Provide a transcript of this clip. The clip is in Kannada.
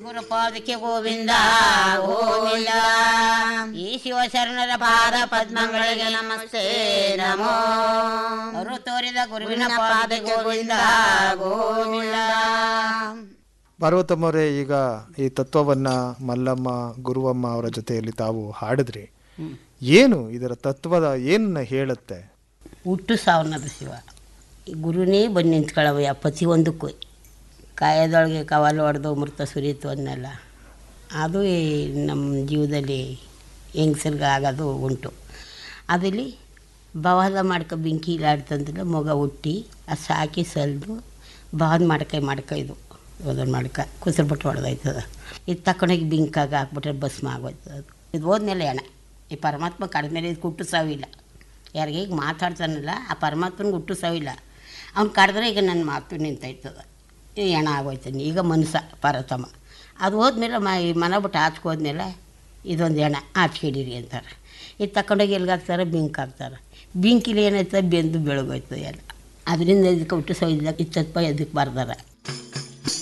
ಗುರುಪಾದಕ್ಕೆ ಗೋವಿಂದ ಗೋವಿಂದ ಈ ಶಿವಶರಣರ ಪಾದ ಪದ್ಮಗಳಿಗೆ ನಮಸ್ತೆ ನಮೋ ಅವರು ತೋರಿದ ಗುರುವಿನ ಪಾದಕ್ಕೆ ಗೋವಿಂದ ಗೋವಿಂದ ಪಾರ್ವತಮ್ಮವರೇ ಈಗ ಈ ತತ್ವವನ್ನ ಮಲ್ಲಮ್ಮ ಗುರುವಮ್ಮ ಅವರ ಜೊತೆಯಲ್ಲಿ ತಾವು ಹಾಡಿದ್ರಿ ಏನು ಇದರ ತತ್ವದ ಏನನ್ನ ಹೇಳುತ್ತೆ ಹುಟ್ಟು ಸಾವನ್ನದ ಶಿವ ಈ ಗುರುನೇ ಬಂದು ನಿಂತ್ಕೊಳ್ಳವ ಪ್ರತಿಯೊಂದಕ್ಕೂ ಕಾಯದೊಳಗೆ ಕವಲು ಹೊಡೆದು ಮೃತ ಸುರಿತು ಅನ್ನಲ್ಲ ಅದು ಈ ನಮ್ಮ ಜೀವದಲ್ಲಿ ಹೆಂಗಸರ್ಗೆ ಆಗೋದು ಉಂಟು ಅದಲ್ಲಿ ಬವಾದ ಮಾಡ್ಕೊ ಬೆಂಕಿ ಇಲ್ಲಾಡ್ತಂದ್ರೆ ಮಗ ಹುಟ್ಟಿ ಅದು ಸಾಕಿ ಸಲ್ದು ಬವಾದ ಮಾಡ್ಕೊ ಮಾಡ್ಕೊ ಇದು ಅದನ್ನು ಮಾಡ್ಕ ಕುಸಿರು ಬಿಟ್ಟು ಹೊಡೆದೋಯ್ತದ ಇದು ತಕೊಂಡೋಗಿ ಬೆಂಕಾಗ ಹಾಕ್ಬಿಟ್ರೆ ಭಸ್ಮ ಆಗೋಯ್ತದ ಅದು ಇದು ಹೋದ್ಮೇಲೆ ಎಣ ಈ ಪರಮಾತ್ಮ ಕಡಿಮೆ ಇದು ಕುಟ್ಟು ಸಾವಿಲ್ಲ ಯಾರಿಗೆ ಈಗ ಮಾತಾಡ್ತಾನಲ್ಲ ಆ ಪರಮಾತ್ಮನಿಗೆ ಹುಟ್ಟು ಸಾವಿಲ್ಲ ಅವ್ನು ಕರೆದ್ರೆ ಈಗ ನನ್ನ ಮಾತು ನಿಂತೈತದ ಈ ಹೆಣ ಆಗೋಯ್ತಾನೆ ಈಗ ಮನಸ್ಸ ಪರತಮ ಅದು ಹೋದ್ಮೇಲೆ ಮ ಈ ಮನ ಬಿಟ್ಟು ಆಚ್ಕೋದ್ಮೇಲೆ ಇದೊಂದು ಹೆಣ ಆಚ್ಕಿಡೀರಿ ಅಂತಾರೆ ಇದು ತಗೊಂಡೋಗಿ ಎಲ್ಗೆ ಹಾಕ್ತಾರೆ ಬೆಂಕಿ ಹಾಕ್ತಾರೆ ಬೆಂಕಿಲಿ ಏನಾಯ್ತದೆ ಬೆಂದು ಬೆಳಗೋಯ್ತದೆ ಎಲ್ಲ ಅದರಿಂದ ಇದಕ್ಕೆ ಹುಟ್ಟು ಸಾವಿಲ್ಲ ಇತ್ತಪ್ಪ ಎದಕ್ಕೆ ಬರ್ದಾರೆ